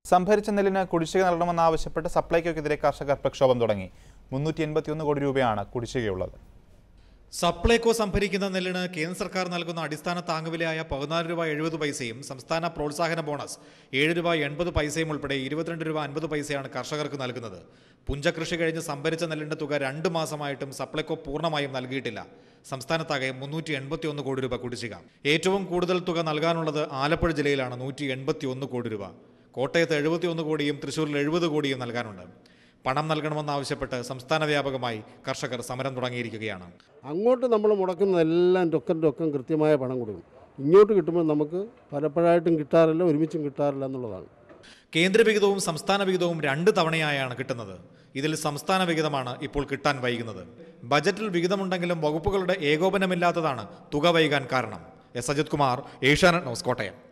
സംഭരിച്ച നെല്ലിന് കുടിശ്ശിക നൽകണമെന്നാവശ്യപ്പെട്ട് സപ്ലൈകോയ്ക്കെതിരെ കർഷകർ പ്രക്ഷോഭം തുടങ്ങി മുന്നൂറ്റി എൺപത്തിയൊന്ന് കോടി രൂപയാണ് കുടിശ്ശികയുള്ളത് സപ്ലൈകോ സംഭരിക്കുന്ന നെല്ലിന് കേന്ദ്ര സർക്കാർ നൽകുന്ന അടിസ്ഥാന താങ്ങുവിലയായ പതിനാല് രൂപ എഴുപത് പൈസയും സംസ്ഥാന പ്രോത്സാഹന ബോണസ് ഏഴ് രൂപ എൺപത് പൈസയും ഉൾപ്പെടെ ഇരുപത്തിരണ്ട് രൂപ അൻപത് പൈസയാണ് കർഷകർക്ക് നൽകുന്നത് പുഞ്ചകൃഷി കഴിഞ്ഞ് സംഭരിച്ച നെല്ലിന്റെ തുക രണ്ട് മാസമായിട്ടും സപ്ലൈകോ പൂർണ്ണമായും നൽകിയിട്ടില്ല സംസ്ഥാനത്താകെ മുന്നൂറ്റി എൺപത്തി ഒന്ന് കോടി രൂപ കുടിശ്ശിക ഏറ്റവും കൂടുതൽ തുക നൽകാനുള്ളത് ആലപ്പുഴ ജില്ലയിലാണ് നൂറ്റി എൺപത്തി ഒന്ന് കോടി രൂപ കോട്ടയത്ത് എഴുപത്തി ഒന്ന് കോടിയും തൃശൂരിൽ എഴുപത് കോടിയും നൽകാനുണ്ട് പണം നൽകണമെന്നാവശ്യപ്പെട്ട് സംസ്ഥാന വ്യാപകമായി കർഷകർ സമരം തുടങ്ങിയിരിക്കുകയാണ് അങ്ങോട്ട് നമ്മൾ മുടക്കുന്നതെല്ലാം ടൊക്കൻ ടൊക്കൻ കൃത്യമായ പണം കൊടുക്കും ഇങ്ങോട്ട് കിട്ടുമ്പോൾ നമുക്ക് പലപ്പോഴായിട്ടും കിട്ടാറില്ല ഒരുമിച്ചും കിട്ടാറില്ല എന്നുള്ളതാണ് കേന്ദ്ര വിഹിതവും സംസ്ഥാന വിഹിതവും രണ്ട് തവണയായാണ് കിട്ടുന്നത് ഇതിൽ സംസ്ഥാന വിഹിതമാണ് ഇപ്പോൾ കിട്ടാൻ വൈകുന്നത് ബജറ്റിൽ വിഹിതമുണ്ടെങ്കിലും വകുപ്പുകളുടെ ഏകോപനമില്ലാത്തതാണ് തുക വൈകാൻ കാരണം എസ് അജിത് കുമാർ ഏഷ്യാനെറ്റ് ന്യൂസ് കോട്ടയം